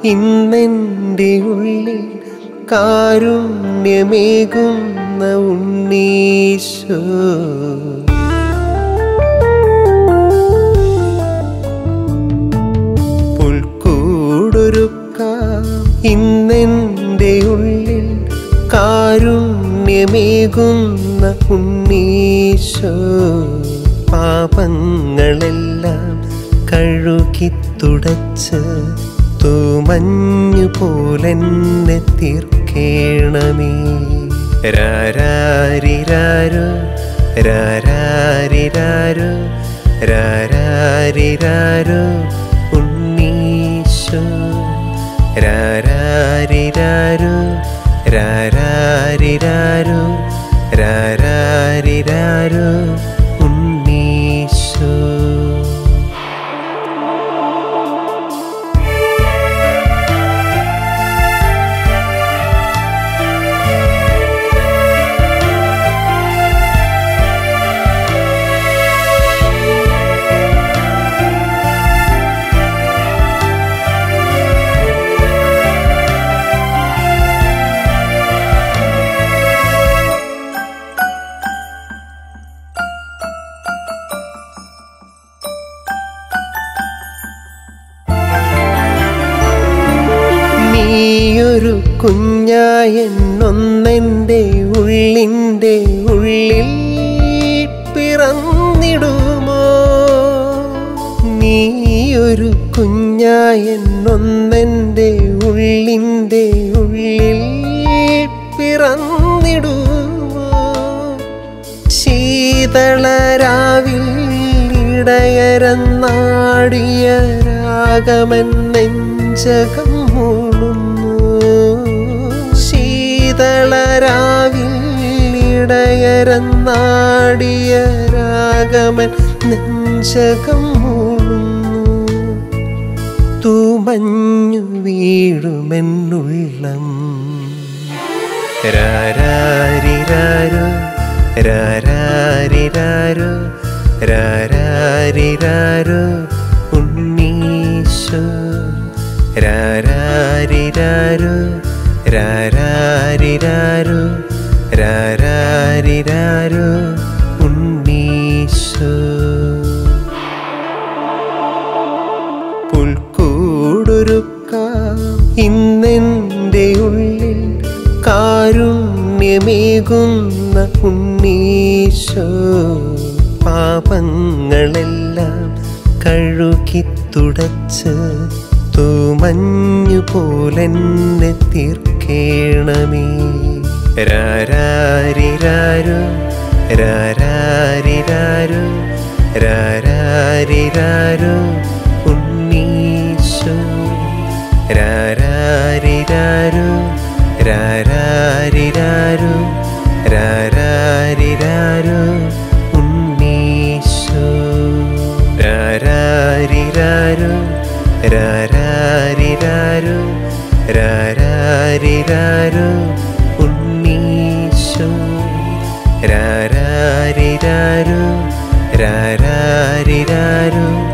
ഇന്നെൻ്റെ ഉള്ളിൽ കാരുണ്യമേകുന്ന ഉണ്ണീശോ പുൽക്കൂടൊരുക്കാം ഇന്നെൻ്റെ ഉള്ളിൽ കാരുണ്യമേകുന്ന ഉണ്ണീശോ പാപങ്ങളെല്ലാം കഴുകി തുടച്ച് തൂമഞ്ഞു പോലെന്നെ തീർക്കേണമേ രാരാരിരാരോ രാരാരിരാരോ രാരാരിരാരോ ഉണ്ണീശോ രാരാരിരാരോ രാരാരിരാരോ രാരാരിരാരോ ഉണ്ണീശോ നീയൊരു കുഞ്ഞായെന്നൊന്നെൻ്റെ ഉള്ളിൻ്റെ ഉള്ളിൽ പിറന്നിടുമോ നീയൊരു കുഞ്ഞായെന്നൊന്നെൻ്റെ ഉള്ളിൻ്റെ ഉള്ളിൽ പിറന്നിടുമോ ശീതളരാവിൽ ഇടയരന്നാടിയ രാഗമൻ നെഞ്ചകം മൂളുന്നു ശീതളരാവിൽ ഇടയരന്നാടിയ രാഗമൻ നെഞ്ചകം മൂളുന്നു തൂമഞ്ഞു വീഴുമെന്നുള്ളം രാരാരിരാരോ രാരാരിരാരോ രാരാരിരാരോ ഉണ്ണീശോ രാരാരിരാരോ രാരാരിരാരോ രാരാരിരാരോ ഉണ്ണീശോ പുൽക്കൂടൊരുക്കാം ഇന്നെൻ്റെ ഉള്ളിൽ കാരുണ്യമേകുന്ന ഉണ്ണീശോ പാപങ്ങളെല്ലാം കഴുകി തുടച്ച് തൂമഞ്ഞു പോലെന്നെ തീർക്കേണമേ രാരാരിരാരോ രാരാരിരാരോ രാരാരിരാരോ ഉണ്ണീശോ രാരാരിരാരോ രാരാരിരാരോ രാരാരിരാരോ ഉണ്ണീശോ രാരാരിരാരോ രാരാരിരാരോ രാരാരിരാരോ ഉണ്ണീശോ രാരാരിരാരോ രാരാരിരാരോ